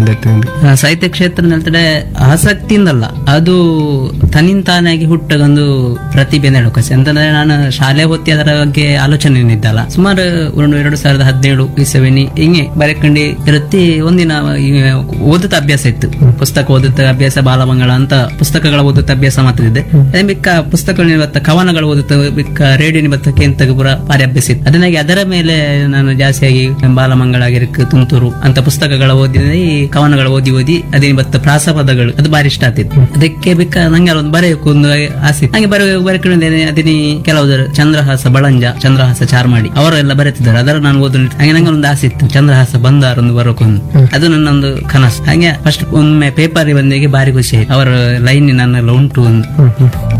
ದತ್ತಂದು ಆ, ಸಾಹಿತ್ಯ ಕ್ಷೇತ್ರ ಹೇಳ್ತಾರೆ ಆಸಕ್ತಿಯಿಂದಲ್ಲ ಅದು ತನ್ನಿಂತಾನಾಗಿ ಹುಟ್ಟಗೊಂದು ಪ್ರತಿಭೆ ನಡುಕಸಿ ಅಂತಂದ್ರೆ ನಾನು ಶಾಲೆ ಹೊತ್ತಿ ಅದರ ಬಗ್ಗೆ ಆಲೋಚನೆ ಇದ್ದಲ್ಲ ಸುಮಾರು ಒಂದು ಎರಡು ಸಾವಿರದ ಹದಿನೇಳು ಇಸವಿನಿ ಹಿಂಗೆ ಬರೆಕಂಡಿ ಇರುತ್ತಿ ಒಂದಿನ ಈ ಓದುತ್ತ ಅಭ್ಯಾಸ ಇತ್ತು ಪುಸ್ತಕ ಓದುತ್ತ ಅಭ್ಯಾಸ ಬಾಲಮಂಗಳ ಅಂತ ಪುಸ್ತಕಗಳ ಓದುತ್ತ ಅಭ್ಯಾಸ ಮಾಡ್ತಿದ್ದೆ ಅದೇ ಬಿಕ್ಕ ಪುಸ್ತಕಗಳು ಇವತ್ತ ಕವನಗಳು ಓದುತ್ತ ಬಿಕ್ಕ ರೇಡಿಯೋ ನಿಬತ್ತ ಕೇಂತ ಪೂರ ಭಾರಿ ಅಭ್ಯಾಸ ಇತ್ತು ಅದನ್ನಾಗಿ ಅದರ ಮೇಲೆ ನಾನು ಜಾಸ್ತಿಯಾಗಿ ಬಾಲಮಂಗಳ ಆಗಿರಕ್ಕೆ ತುಂತುರು ಅಂತ ಪುಸ್ತಕಗಳ ಓದಿದ್ರೆ ಈ ಕವನಗಳು ಓದಿ ಓದಿ ಅದೇ ಬತ್ತ ಪ್ರಾಸಪದಗಳು ಅದು ಬಾರಿ ಇಷ್ಟ ಆಗ್ತಿತ್ತು ಅದಕ್ಕೆ ಬೇಕ ನಂಗೆ ಒಂದು ಬರೆಯಕ್ಕೆ ಒಂದು ಆಸೆ ಇತ್ತು. ಹಾಗೆ ಬರ ಬರೆಕೊಂಡಿದ್ದೇನೆ ಅದಿನಿ ಕೆಲವು ಚಂದ್ರಹಾಸ ಬಳಂಜ ಚಂದ್ರಹಾಸ ಚಾರ್ಮಾಡಿ ಅವರೆಲ್ಲ ಬರೆತಿದ್ದಾರೆ ಅದರ ನಾನು ಓದು ಹಾಗೆ ನಂಗೆ ಒಂದು ಆಸೆ ಇತ್ತು ಚಂದ್ರಹಾಸ ಬಂದಾರ ಒಂದು ಬರೋಕೊಂದು ಅದು ನನ್ನೊಂದು ಕನಸು ಹಾಗೆ ಫಸ್ಟ್ ಒಮ್ಮೆ ಪೇಪರ್ ಬಂದಿಗೆ ಬಾರಿ ಖುಷಿ ಆಯ್ತು ಅವರ ಲೈನ್ ನನ್ನೆಲ್ಲ ಉಂಟು ಒಂದು